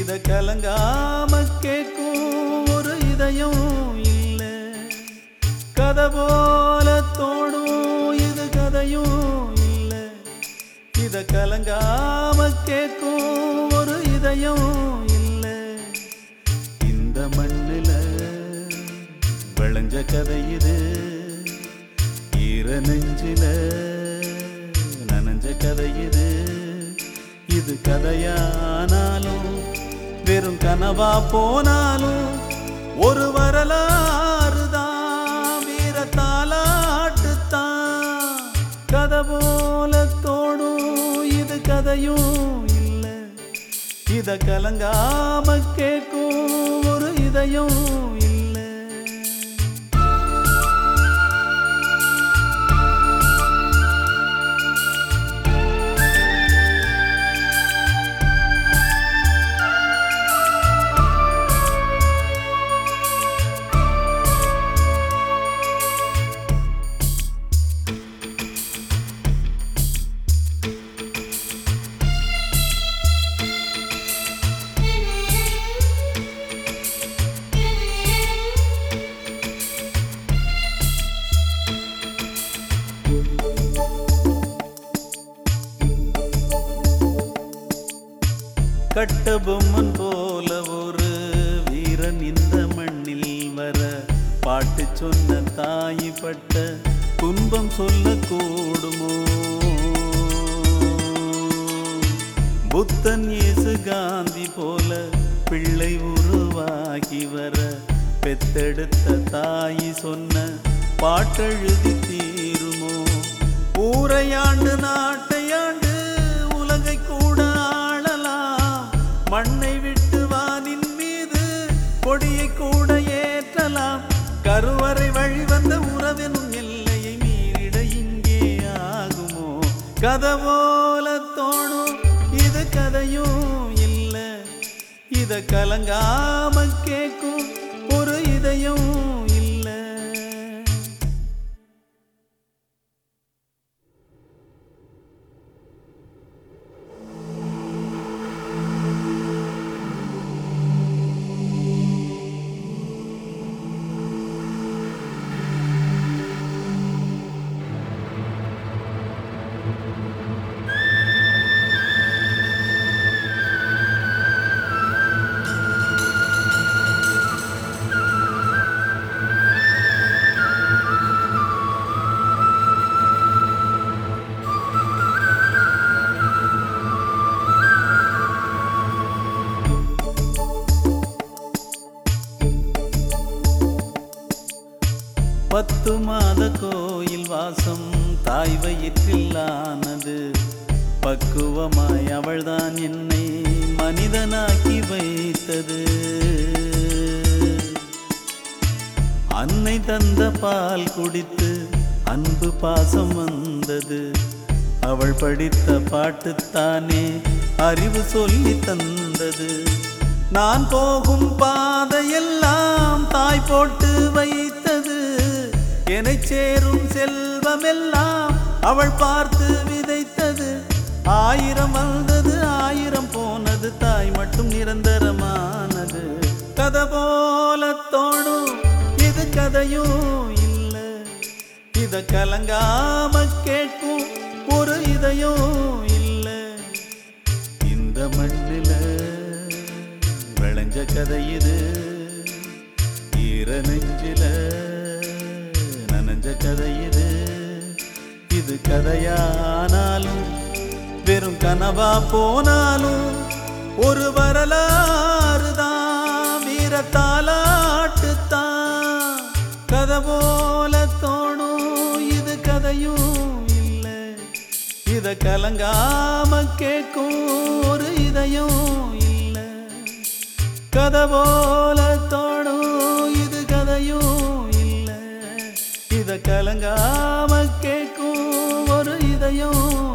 இத கலங்காம கேட்கும் ஒரு இதயம் இல்ல கதை போல தோணும் இது கதையும் இல்ல இத கலங்காம கேட்கும் ஒரு இதயம் இல்ல இந்த மண்ணில விளைஞ்ச கதை இது ஈர நெஞ்சில நனைஞ்ச கதை இது இது கதையானாலும் வெறும் கனவா போனாலும் ஒரு வரலாறு தான் வீர தாலாட்டுத்தான் கதை போல தோணும் இது கதையும் இல்லை இத கலங்காம கேட்கும் ஒரு இதயம் இல்லை கட்டபொம்மன் போல ஒரு வீரன் இந்த மண்ணில் வர பாட்டு சொன்ன தாய் பட்ட துன்பம் சொல்ல கூடுமோ புத்தன் இயேசு காந்தி போல பிள்ளை உருவாகி வர பெத்தெடுத்த தாய் சொன்ன பாட்டெழுதி தீருமோ ஊரையாண்டு நாட்டையாண்டு உலகை கூட ஆளலாம் மண்ணை விட்டு வானின் மீது கொடியை கூட ஏற்றலாம் கருவறை வழி வந்த உறவெனும் எல்லையை மீறிட இங்கே ஆகுமோ கதை போல தோணும் இது கதையும் இல்லை இத கலங்காம கேட்கும் ஒரு இதயம் இல்லை பத்து மாத கோயில் வாசம் தாய் வயிற்றில் ஆனது பக்குவமாய் அவள்தான் என்னை மனிதனாக்கி வைத்தது அன்னை தந்த பால் குடித்து அன்பு பாசம் வந்தது அவள் படித்த பாட்டுத்தானே அறிவு சொல்லி தந்தது நான் போகும் பாதையெல்லாம் தாய் போட்டு வைத்தது என்னை சேரும் செல்வமெல்லாம் அவள் பார்த்து விதைத்தது ஆயிரம் வந்தது ஆயிரம் போனது தாய் மட்டும் நிரந்தரமானது கதை போல தோணும் இது கதையும் இல்லை இத கலங்காம கேட்கும் ஒரு இதயம் இல்லை இந்த மண்ணில விளைஞ்ச கதை இது ஈர நெஞ்சில நனைஞ்ச கதை இது இது கதையானாலும் வெறும் கனவா போனாலும் ஒரு வரலாறு தான் வீர தாலாட்டுத்தான் கதை போல தோணும் இது கதையும் இல்லை இத கலங்காம கேட்கும் ஒரு இதயம் இல்லை கதை போல தோணும் இது கதையும் இல்லை இத கலங்காம கேட்கும் ஒரு இதயம்